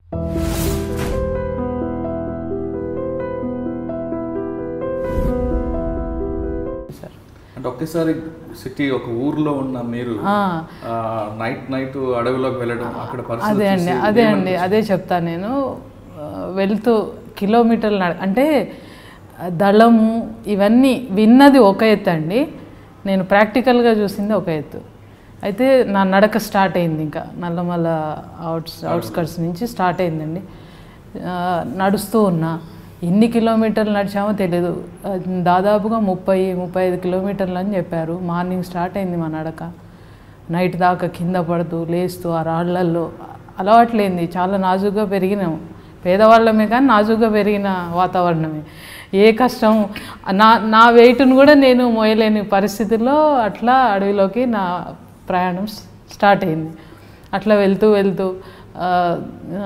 Sir అంటే ఒకేసారి city ఒక ఊర్లో ఉన్న మీరు ఆ, నైట్ నైట్ అడవిలోకి వెళ్ళడం అక్కడ పరిస్థితి అదే అండి చూసి అదే అండి అదే చెప్తాను నేను ఆ, వెళ్తూ కిలోమీటర్లు నడ అంటే ఆ, దళము ఇవన్నీ విన్నది ఒక ఎత్తు అండి నేను ప్రాక్టికల్గా చూసింది ఒక ఎత్తు అయితే నా నడక స్టార్ట్ అయింది ఇంకా నల్లమల్ల అవుట్స్ అవుట్స్కట్స్ నుంచి స్టార్ట్ అయిందండి ఆ, నడుస్తూ ఉన్నా ఎన్ని కిలోమీటర్లు నడిచామో తెలియదు ఆ, దాదాపుగా ముప్పై ముప్పై ఐదు కిలోమీటర్లు అని చెప్పారు మార్నింగ్ స్టార్ట్ అయింది మా నడక నైట్ దాకా కింద పడుతూ లేస్తూ ఆ రాళ్లల్లో అలవాట్లేంది చాలా నాజుగ్గా పెరిగినాం పేదవాళ్ళమే కానీ నాజుగ్గా పెరిగిన వాతావరణమే ఏ కష్టం నా నా వెయిట్ను కూడా నేను మోయలేని పరిస్థితుల్లో అట్లా అడవిలోకి నా ప్రయాణం స్టార్ట్ అయింది అట్లా వెళ్తూ వెళ్తూ ఆ, ఆ,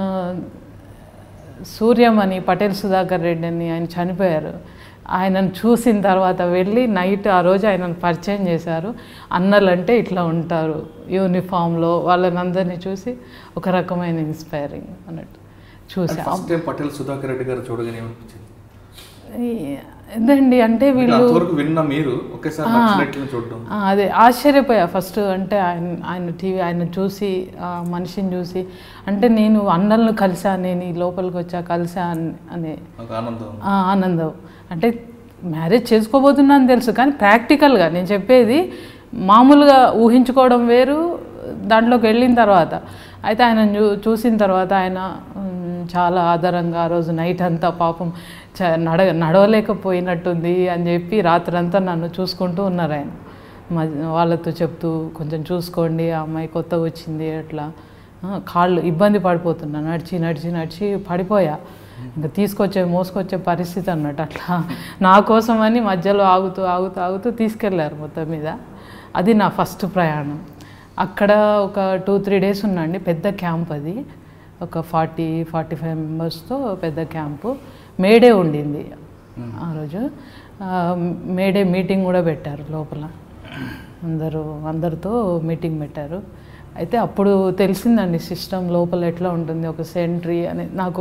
సూర్యమణి పటేల్ సుధాకర్ రెడ్డి అని ఆయన చనిపోయారు ఆయనను చూసిన తర్వాత వెళ్ళి నైట్ ఆ రోజు ఆయనను పరిచయం చేశారు అన్నలంటే ఇట్లా ఉంటారు యూనిఫామ్లో వాళ్ళని అందరినీ చూసి ఒక రకమైన ఇన్స్పైరింగ్ అన్నట్టు చూసా ఫస్ట్ టైం పటేల్ సుధాకర్ రెడ్డి గారు చూడగానే ఏమనిపించింది ఈ- ఇదండి అంటే వీళ్ళు అంతవరకు విన్న మీరు ఒకేసారి నక్సలైట్లను చూడడం ఆ, అదే ఆశ్చర్యపోయా ఫస్ట్ అంటే ఆయన ఆయన టీవీ ఆయన చూసి ఆ మనిషిని చూసి అంటే నేను అన్నలను కలిసా నేను ఈ లోపలికి వచ్చా కలిసా అని- అనే నాకు ఆనందం ఆ, ఆనందం అంటే మ్యారేజ్ చేసుకోబోతున్నాను తెలుసు కానీ ప్రాక్టికల్గా నేను చెప్పేది మామూలుగా ఊహించుకోవడం వేరు దాంట్లోకి వెళ్ళిన తర్వాత అయితే ఆయన చూ చూసిన తర్వాత ఆయన ఉమ్, చాలా ఆధారంగా ఆ రోజు నైట్ అంతా పాపం చ నడ నడవలేకపోయినట్టుంది అని చెప్పి రాత్రంతా నన్ను చూసుకుంటూ ఉన్నారు ఆయన మ- వాళ్ళతో చెప్తూ కొంచెం చూసుకోండి ఆ అమ్మాయి కొత్తగా వచ్చింది అట్లా ఆ, కాళ్ళు ఇబ్బంది పడిపోతున్నా నడిచి నడిచి నడిచి పడిపోయా ఇంకా తీసుకొచ్చే మోసుకొచ్చే పరిస్థితి అన్నట్టు అట్లా నా కోసమని మధ్యలో ఆగుతూ ఆగుతూ ఆగుతూ తీసుకెళ్ళారు మొత్తం మీద అది నా ఫస్ట్ ప్రయాణం అక్కడ ఒక టూ త్రీ డేస్ ఉన్నాండి పెద్ద క్యాంప్ అది ఒక ఫార్టీ ఫార్టీ ఫైవ్ మెంబర్స్తో పెద్ద క్యాంపు మేడే ఉండింది ఆ రోజు ఆ, మేడే మీటింగ్ కూడా పెట్టారు లోపల అందరూ అందరితో మీటింగ్ పెట్టారు అయితే అప్పుడు తెలిసిందండి సిస్టమ్ లోపల ఎట్లా ఉంటుంది ఒక సెంట్రీ అని నాకు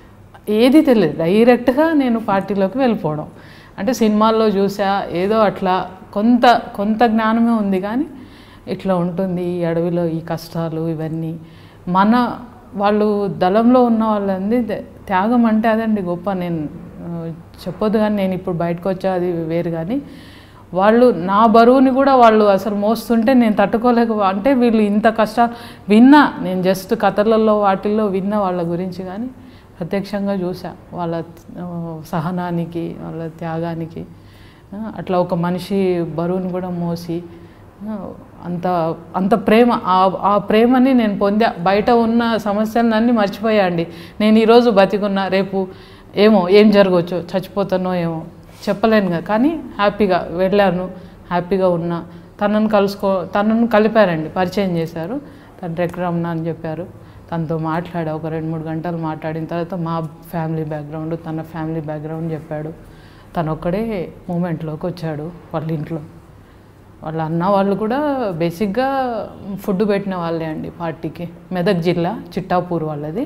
ఏది తెలియదు డైరెక్ట్గా నేను పార్టీలోకి వెళ్ళిపోవడం అంటే సినిమాల్లో చూసా ఏదో అట్లా కొంత కొంత జ్ఞానమే ఉంది కానీ ఇట్లా ఉంటుంది ఈ అడవిలో ఈ కష్టాలు ఇవన్నీ మన వాళ్ళు దళంలో ఉన్న వాళ్ళంది ద- త్యాగం అంటే అదండి గొప్ప నేను ఆ, చెప్పొద్దు కానీ నేను ఇప్పుడు బయటకు వచ్చా అది వేరు కానీ వాళ్ళు నా బరువుని కూడా వాళ్ళు అసలు మోస్తుంటే నేను తట్టుకోలేక అంటే వీళ్ళు ఇంత కష్టాలు విన్నా నేను జస్ట్ కథలలో వాటిల్లో విన్నా వాళ్ళ గురించి కానీ ప్రత్యక్షంగా చూసా వాళ్ళ ఆ, సహనానికి వాళ్ళ త్యాగానికి ఆ, అట్లా ఒక మనిషి బరువుని కూడా మోసి ఆ, అంత అంత ప్రేమ ఆ ఆ ప్రేమని నేను పొందా బయట ఉన్న సమస్యలన్నీ మర్చిపోయా అండి నేను ఈరోజు బతికున్నా రేపు ఏమో ఏం జరగవచ్చు చచ్చిపోతానో ఏమో చెప్పలేను కదా కానీ హ్యాపీగా వెళ్ళాను హ్యాపీగా ఉన్నా తనను కలుసుకో తనను కలిపారండి పరిచయం చేశారు తను రెక్కరమ్మ అని చెప్పారు తనతో మాట్లాడా ఒక రెండు మూడు గంటలు మాట్లాడిన తర్వాత మా ఫ్యామిలీ బ్యాక్గ్రౌండ్ తన ఫ్యామిలీ బ్యాక్గ్రౌండ్ చెప్పాడు తను ఒక్కడే మూమెంట్లోకి వచ్చాడు వాళ్ళ ఇంట్లో వాళ్ళ అన్న వాళ్ళు కూడా బేసిక్గా ఫుడ్ పెట్టిన వాళ్ళే అండి పార్టీకి మెదక్ జిల్లా చిట్టాపూర్ వాళ్ళది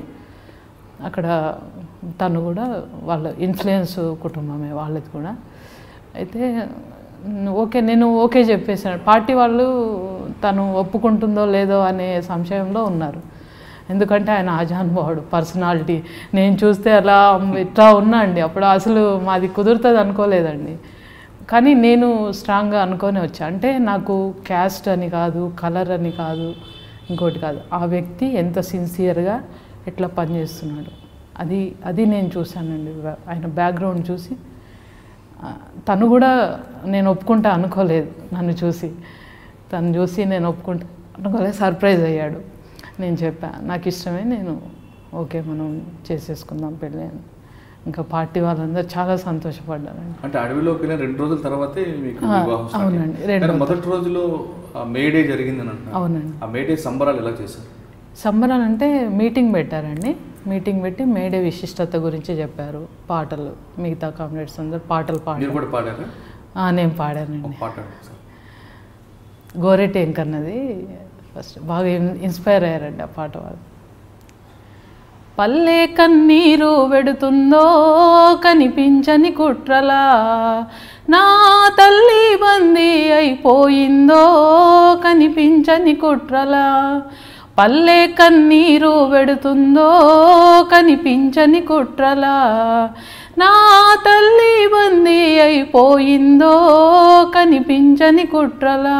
అక్కడ తను కూడా వాళ్ళ ఇన్ఫ్లుయెన్స్ కుటుంబమే వాళ్ళది కూడా అయితే మ్, ఓకే నేను ఓకే చెప్పేసాను పార్టీ వాళ్ళు తను ఒప్పుకుంటుందో లేదో అనే సంశయంలో ఉన్నారు ఎందుకంటే ఆయన ఆజానుభావుడు పర్సనాలిటీ నేను చూస్తే అలా ఇట్లా ఉన్నా అండి అప్పుడు అసలు మాది కుదురుతుంది అనుకోలేదండి కానీ నేను స్ట్రాంగ్గా అనుకొని వచ్చా అంటే నాకు క్యాస్ట్ అని కాదు కలర్ అని కాదు ఇంకోటి కాదు ఆ వ్యక్తి ఎంత సిన్సియర్గా ఎట్లా పనిచేస్తున్నాడు అది అది నేను చూశానండి ఆయన బ్యాక్గ్రౌండ్ చూసి ఆ, తను కూడా నేను ఒప్పుకుంటా అనుకోలేదు నన్ను చూసి తను చూసి నేను ఒప్పుకుంటా అనుకోలేదు సర్ప్రైజ్ అయ్యాడు నేను చెప్పా నాకు ఇష్టమే నేను ఓకే మనం చేసేసుకుందాం పెళ్ళి అని ఇంకా పార్టీ వాళ్ళందరూ చాలా సంతోషపడ్డారండి అంటే అడవిలోకి వెళ్ళిన రెండు రోజుల తర్వాతే మీకు వివాహం start అవునండి, అయింది. రెండు కానీ మొదటి రోజులో ఆ మేడే జరిగిందని అంటున్నారు అవునండి ఆ మేడే సంబరాలు ఎలా చేశారు సంబరాలు అంటే మీటింగ్ పెట్టారండి మీటింగ్ పెట్టి మేడే విశిష్టత గురించి చెప్పారు పాటలు మిగతా కామ్రేడ్స్ అందరు పాటలు మీరు పాడారు కూడా పాడారా ఆ, నేను పాడానండి ఒక పాట పాడండి సార్. గోరెట్టి ఎంకన్నది ఫస్ట్ బాగా ఇన్- ఇన్స్పైర్ అయ్యారండి ఆ పాట వాళ్ళు పల్లె కన్నీరు వెడుతుందో కనిపించని కుట్రలా నా తల్లి బందీ అయిపోయిందో కనిపించని కుట్రలా పల్లె కన్నీరు వెడుతుందో కనిపించని కుట్రలా నా తల్లి బందీ అయిపోయిందో కనిపించని కుట్రలా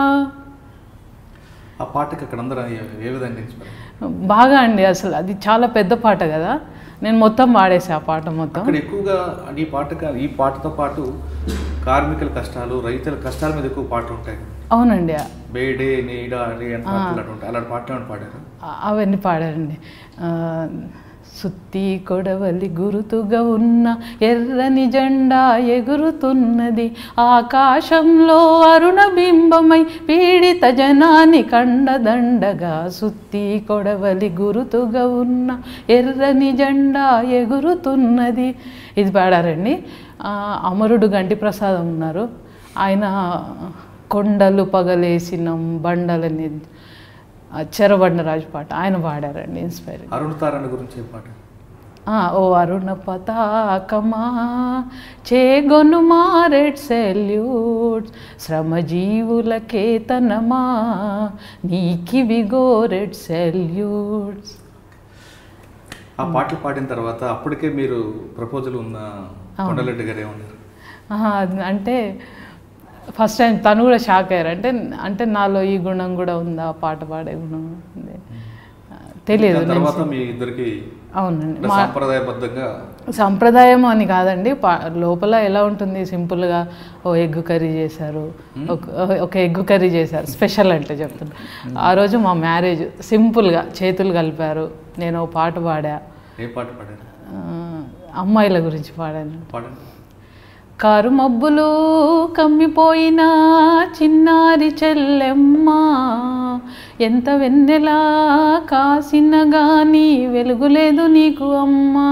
ఆ పాటకి అక్కడ అందరూ ఏ- ఏ విధంగా ఇన్స్పైర్ బాగా అండి అసలు అది చాలా పెద్ద పాట కదా నేను మొత్తం వాడేసా ఆ పాట మొత్తం అక్కడ ఎక్కువగా ఈ పాట కా- ఈ పాటతో పాటు కార్మికుల కష్టాలు రైతుల కష్టాల మీద ఎక్కువ పాటలు ఉంటాయి అవునండి బేడే నీడా రే అని పాటలు అటు ఉంటాయి అలాంటి పాటలు ఏమైనా పాడారు ఆ- అవన్నీ పాడారండి ఆ, సుత్తి కొడవలి గురుతుగా ఉన్న ఎర్రని జెండా ఎగురుతున్నది ఆకాశంలో అరుణ బింబమై పీడిత జనాన్ని కండదండగా సుత్తి కొడవలి గురుతుగా ఉన్న ఎర్రని జెండా ఎగురుతున్నది ఇది పాడారండి ఆ, అమరుడు గంటి ప్రసాదం ఉన్నారు ఆయన కొండలు పగలేసినం బండలని ఆ చెరబండరాజు పాట ఆయన పాడారండి ఇన్స్పైర్ అరుణ్ తారాన్ని గురించి ఏ పాట ఓ అరుణ పతాకమా చేగొను మారెడ్ సెల్యూట్స్ శ్రమజీవుల కేతనమా నీకివి గోరెడ్ సెల్యూట్స్ ఆ పాటలు పాడిన తర్వాత అప్పటికే మీరు ప్రపోజల్ ఉన్న కొండలరెడ్డి గారు ఏమన్నారు ఆహా, అది అంటే ఫస్ట్ టైం తను కూడా షాక్ అయ్యారు అంటే అంటే నాలో ఈ గుణం కూడా ఉందా పాట పాడే గుణం ఉంది ఆ, తెలియదు దాని తర్వాత మీ ఇద్దరికి అవునండి అంటే సాంప్రదాయబద్ధంగా సంప్రదాయం అని కాదండి పా- లోపల ఎలా ఉంటుంది సింపుల్గా ఓ ఎగ్ కర్రీ చేశారు ఒక ఒక ఎగ్ కర్రీ చేశారు స్పెషల్ అంటే చెప్తున్నా ఆ రోజు మా మ్యారేజ్ సింపుల్గా చేతులు కలిపారు నేను ఓ పాట పాడా ఏ పాట పాడారు ఆ, అమ్మాయిల గురించి పాడాను పాడండి కారు మబ్బులు కమ్మిపోయిన చిన్నారి చెల్లెమ్మ ఎంత వెన్నెలా కాసిన గాని వెలుగులేదు నీకు అమ్మా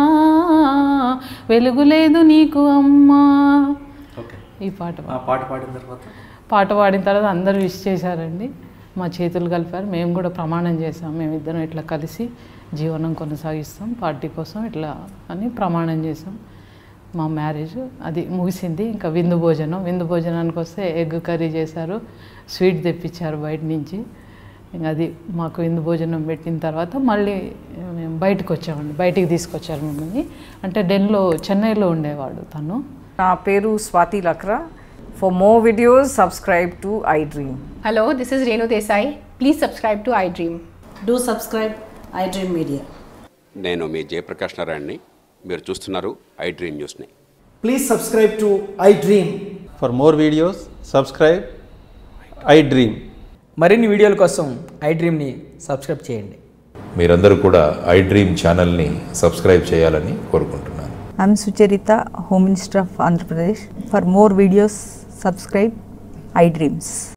వెలుగులేదు నీకు అమ్మా ఓకే ఈ పాట ఆ పాట పాడిన తర్వాత పాట పాడిన తర్వాత అందరూ విష్ చేశారండి మా చేతులు కలిపారు మేము కూడా ప్రమాణం చేసాం మేమిద్దరం ఇట్లా కలిసి జీవనం కొనసాగిస్తాం పార్టీ కోసం ఇట్లా అని ప్రమాణం చేసాం మా మ్యారేజ్ అది ముగిసింది ఇంకా విందు భోజనం విందు భోజనానికి వస్తే ఎగ్ కర్రీ చేశారు స్వీట్ తెప్పించారు బయట నుంచి ఇంకా అది మాకు విందు భోజనం పెట్టిన తర్వాత మళ్ళీ మేము బయటకు వచ్చామండి బయటికి తీసుకొచ్చారు మమ్మల్ని అంటే డెన్లో చెన్నైలో ఉండేవాడు తను నా పేరు Swathi Lakra for more videos subscribe to I dream Hello, this is Renu Desai. Please subscribe to iDream. Do subscribe iDream Media. నేను మీ జయప్రకాష్ నారాయణని మీరు చూస్తున్నారు ఐ డ్రీమ్ న్యూస్ని Please subscribe to iDream. For more videos, subscribe I Dream. మరిన్ని వీడియోల కోసం I డ్రీమ్ని subscribe చేయండి మీరందరూ కూడా ఐ డ్రీమ్ ఛానల్ని సబ్స్క్రైబ్ చేయాలని కోరుకుంటున్నాను I'm Sucharita, Home Minister of Andhra Pradesh. For more videos, subscribe iDreams.